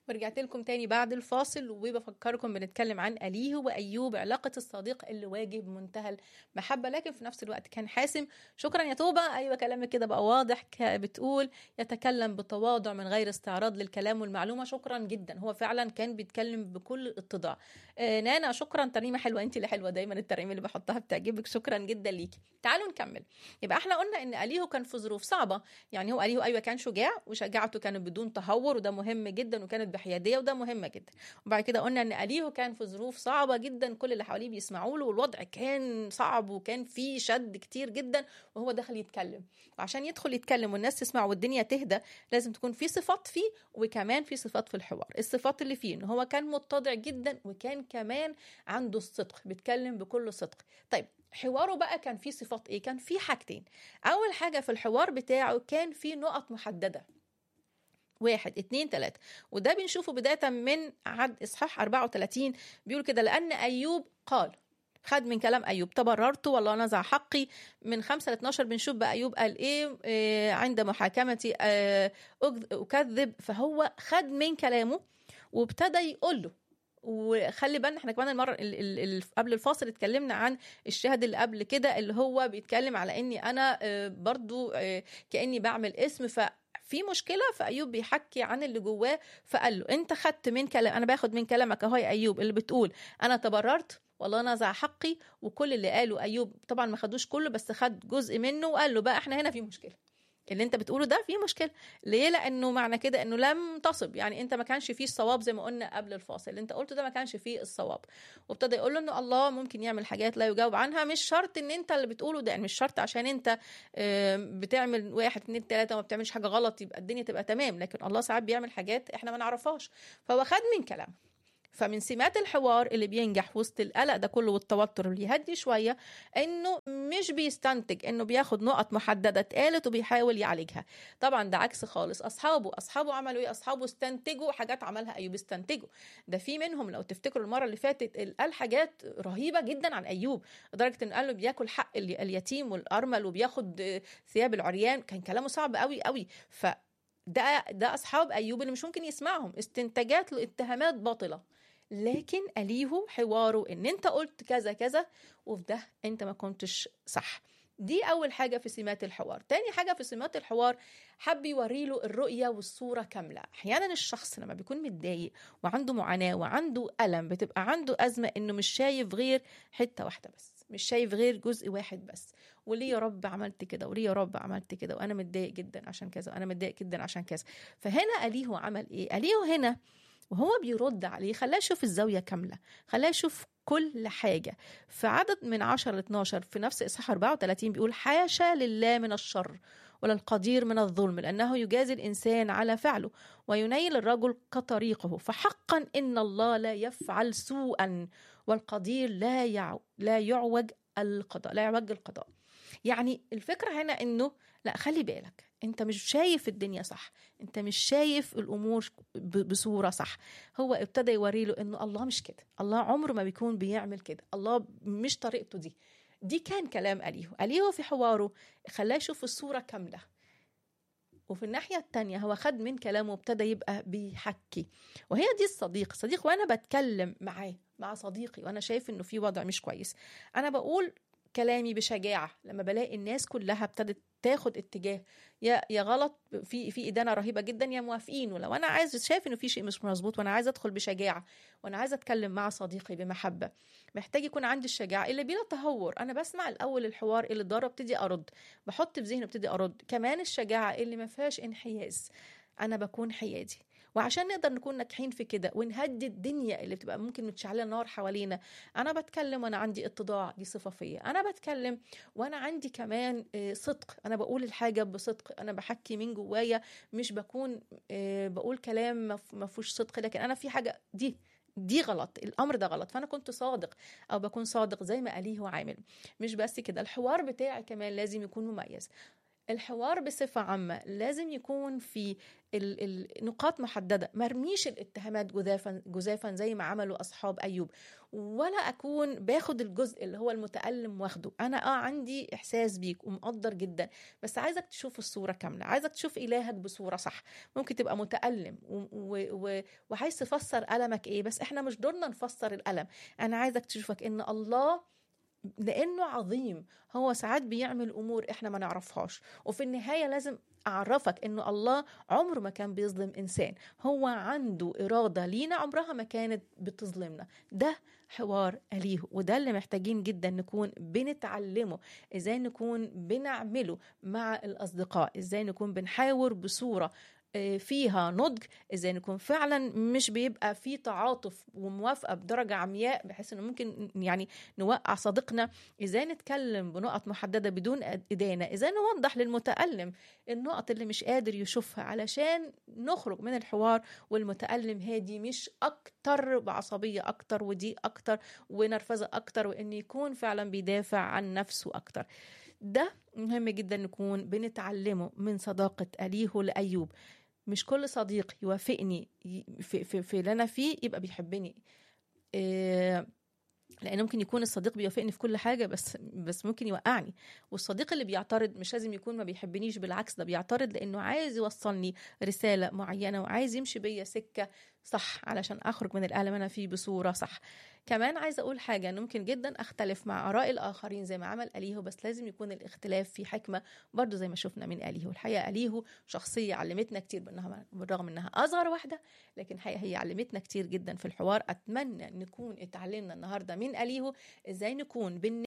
ورجعت لكم تاني بعد الفاصل وبفكركم بنتكلم عن أليه وأيوب علاقة الصديق اللي واجه بمنتهى المحبة لكن في نفس الوقت كان حاسم شكرا يا توبة أيوة كلامك كده بقى واضح بتقول يتكلم بتواضع من غير استعراض للكلام والمعلومة شكرا جدا هو فعلا كان بيتكلم بكل اتضاع آه نانا شكرا ترنيمة حلوة انت اللي حلوة دايما الترنيمة اللي بحطها بتعجبك شكرا جدا ليكي تعالوا نكمل يبقى احنا قلنا ان أليه كان في ظروف صعبة يعني هو أليه أيوة كان شجاع وشجاعته كانت بدون تهور وده مهم جدا وكانت بحياديه وده مهم جدا وبعد كده قلنا ان اليهو كان في ظروف صعبه جدا كل اللي حواليه بيسمعوا له والوضع كان صعب وكان فيه شد كتير جدا وهو دخل يتكلم وعشان يدخل يتكلم والناس تسمع والدنيا تهدى لازم تكون في صفات فيه وكمان في صفات في الحوار الصفات اللي فيه ان هو كان متضع جدا وكان كمان عنده الصدق بيتكلم بكل صدق طيب حواره بقى كان فيه صفات ايه كان فيه حاجتين اول حاجه في الحوار بتاعه كان فيه نقط محدده واحد اتنين تلاتة وده بنشوفه بداية من عد إصحاح 34 بيقول كده لأن أيوب قال خد من كلام أيوب تبررت والله نزع حقي من 5 ل 12 بنشوف بقى أيوب قال إيه, إيه عند محاكمتي آه أكذب فهو خد من كلامه وابتدى يقول له وخلي بالنا احنا كمان المره ال ال قبل الفاصل اتكلمنا عن الشاهد اللي قبل كده اللي هو بيتكلم على اني انا برضو كاني بعمل اسم ف في مشكله فايوب بيحكي عن اللي جواه فقال له انت خدت من كلام انا باخد من كلامك اهو يا ايوب اللي بتقول انا تبررت والله نزع حقي وكل اللي قاله ايوب طبعا ما خدوش كله بس خد جزء منه وقال له بقى احنا هنا في مشكله اللي انت بتقوله ده فيه مشكله ليه لانه معنى كده انه لم تصب يعني انت ما كانش فيه الصواب زي ما قلنا قبل الفاصل اللي انت قلته ده ما كانش فيه الصواب وابتدى يقول له انه الله ممكن يعمل حاجات لا يجاوب عنها مش شرط ان انت اللي بتقوله ده يعني مش شرط عشان انت بتعمل واحد اتنين تلاته وما بتعملش حاجه غلط يبقى الدنيا تبقى تمام لكن الله ساعات بيعمل حاجات احنا ما نعرفهاش فهو خد من كلامه فمن سمات الحوار اللي بينجح وسط القلق ده كله والتوتر اللي يهدي شويه انه مش بيستنتج انه بياخد نقط محدده اتقالت وبيحاول يعالجها طبعا ده عكس خالص اصحابه اصحابه عملوا ايه اصحابه استنتجوا حاجات عملها ايوب استنتجوا ده في منهم لو تفتكروا المره اللي فاتت قال حاجات رهيبه جدا عن ايوب لدرجه ان قال له بياكل حق اليتيم والارمل وبياخد ثياب العريان كان كلامه صعب قوي قوي ف ده ده اصحاب ايوب اللي مش ممكن يسمعهم استنتاجات لاتهامات باطله لكن أليه حواره ان انت قلت كذا كذا وفي ده انت ما كنتش صح دي اول حاجه في سمات الحوار تاني حاجه في سمات الحوار حب يوري له الرؤيه والصوره كامله احيانا الشخص لما بيكون متضايق وعنده معاناه وعنده الم بتبقى عنده ازمه انه مش شايف غير حته واحده بس مش شايف غير جزء واحد بس وليه يا رب عملت كده وليه يا رب عملت كده وانا متضايق جدا عشان كذا وانا متضايق جدا عشان كذا فهنا اليه عمل ايه اليه هنا وهو بيرد عليه خلاه يشوف الزاوية كاملة خلاه يشوف كل حاجة في عدد من 10 ل 12 في نفس إصحاح 34 بيقول حاشا لله من الشر ولا القدير من الظلم لأنه يجازي الإنسان على فعله وينيل الرجل كطريقه فحقا إن الله لا يفعل سوءا والقدير لا يعو لا يعوج القضاء لا يعوج القضاء يعني الفكرة هنا إنه لا خلي بالك انت مش شايف الدنيا صح انت مش شايف الامور بصوره صح هو ابتدى يوري له انه الله مش كده الله عمره ما بيكون بيعمل كده الله مش طريقته دي دي كان كلام اليهو اليهو في حواره خلاه يشوف الصوره كامله وفي الناحية التانية هو خد من كلامه وابتدى يبقى بيحكي وهي دي الصديق صديق وأنا بتكلم معاه مع صديقي وأنا شايف إنه في وضع مش كويس أنا بقول كلامي بشجاعة لما بلاقي الناس كلها ابتدت تاخد اتجاه يا يا غلط في في ادانه رهيبه جدا يا موافقين ولو انا عايز شايف انه في شيء مش مظبوط وانا عايز ادخل بشجاعه وانا عايز اتكلم مع صديقي بمحبه محتاج يكون عندي الشجاعه اللي بلا تهور انا بسمع الاول الحوار اللي ضرب ابتدي ارد بحط في ذهني ابتدي ارد كمان الشجاعه اللي ما فيهاش انحياز انا بكون حيادي وعشان نقدر نكون ناجحين في كده ونهدي الدنيا اللي بتبقى ممكن متشعله نار حوالينا انا بتكلم وانا عندي اتضاع دي صفه فيا انا بتكلم وانا عندي كمان صدق انا بقول الحاجه بصدق انا بحكي من جوايا مش بكون بقول كلام ما فيهوش صدق لكن انا في حاجه دي دي غلط الامر ده غلط فانا كنت صادق او بكون صادق زي ما قاليه هو عامل مش بس كده الحوار بتاعي كمان لازم يكون مميز الحوار بصفة عامة لازم يكون في ال- النقاط محددة مرميش الاتهامات جذافا جذافا زي ما عملوا أصحاب أيوب ولا أكون باخد الجزء اللي هو المتألم واخده أنا آه عندي إحساس بيك ومقدر جدا بس عايزك تشوف الصورة كاملة عايزك تشوف إلهك بصورة صح ممكن تبقى متألم و- و- و- وعايز تفسر ألمك إيه بس إحنا مش دورنا نفسر الألم أنا عايزك تشوفك إن الله لانه عظيم هو ساعات بيعمل امور احنا ما نعرفهاش وفي النهايه لازم اعرفك انه الله عمره ما كان بيظلم انسان هو عنده اراده لينا عمرها ما كانت بتظلمنا ده حوار اليه وده اللي محتاجين جدا نكون بنتعلمه ازاي نكون بنعمله مع الاصدقاء ازاي نكون بنحاور بصوره آه، فيها نضج ازاي نكون فعلا مش بيبقى في تعاطف وموافقه بدرجه عمياء بحيث انه ممكن يعني نوقع صديقنا ازاي نتكلم بنقط محدده بدون ادانه ازاي نوضح للمتالم النقط اللي مش قادر يشوفها علشان نخرج من الحوار والمتالم هادي مش اكتر بعصبيه اكتر وضيق اكتر ونرفزه اكتر وان يكون فعلا بيدافع عن نفسه اكتر ده مهم جدا نكون بنتعلمه من صداقه اليه لايوب مش كل صديق يوافقني ي- في, في, في اللي انا فيه يبقى بيحبني إيه لان ممكن يكون الصديق بيوافقني في كل حاجه بس بس ممكن يوقعني والصديق اللي بيعترض مش لازم يكون ما بيحبنيش بالعكس ده بيعترض لانه عايز يوصلني رساله معينه وعايز يمشي بيا سكه صح علشان اخرج من الالم انا فيه بصوره صح كمان عايزه اقول حاجه انه ممكن جدا اختلف مع اراء الاخرين زي ما عمل اليهو بس لازم يكون الاختلاف في حكمه برضو زي ما شفنا من اليهو الحقيقه اليهو شخصيه علمتنا كتير بانها بالرغم انها اصغر واحده لكن الحقيقه هي علمتنا كتير جدا في الحوار اتمنى نكون اتعلمنا النهارده من اليهو ازاي نكون بن